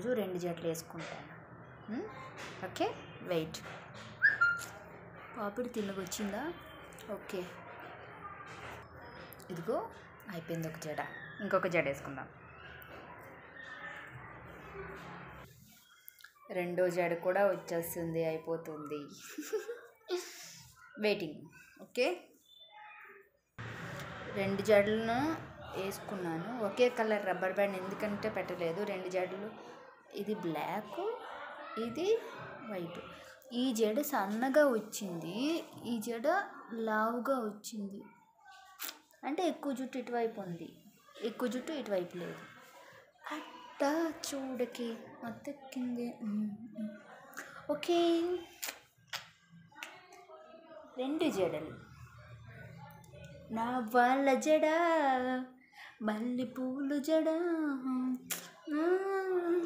ఈరోజు రెండు జడలు వేసుకుంటాను ఉమ్, ఓకే వెయిట్ పాపిడి తిన్నగొచ్చిందా ఓకే ఇదిగో అయిపోయింది ఒక జడ ఇంకొక జడ వేసుకుందాం రెండో జడ కూడా వచ్చేస్తుంది అయిపోతుంది వెయిటింగ్ ఓకే రెండు జడలను వేసుకున్నాను ఒకే కలర్ రబ్బర్ బ్యాండ్ ఎందుకంటే పెట్టలేదు రెండు జడలు ఇది బ్లాక్ ఇది వైట్ ఈ జడ సన్నగా వచ్చింది ఈ జడ లావుగా వచ్చింది అంటే ఎక్కువ జుట్టు ఇటువైపు ఉంది ఎక్కువ జుట్టు ఇటువైపు లేదు అట్టా చూడకి మత్తెక్కింది ఉమ్, ఉమ్. ఓకే రెండు జడలు నా వాళ్ళ జడ మల్లె పూలు జడ ఆ,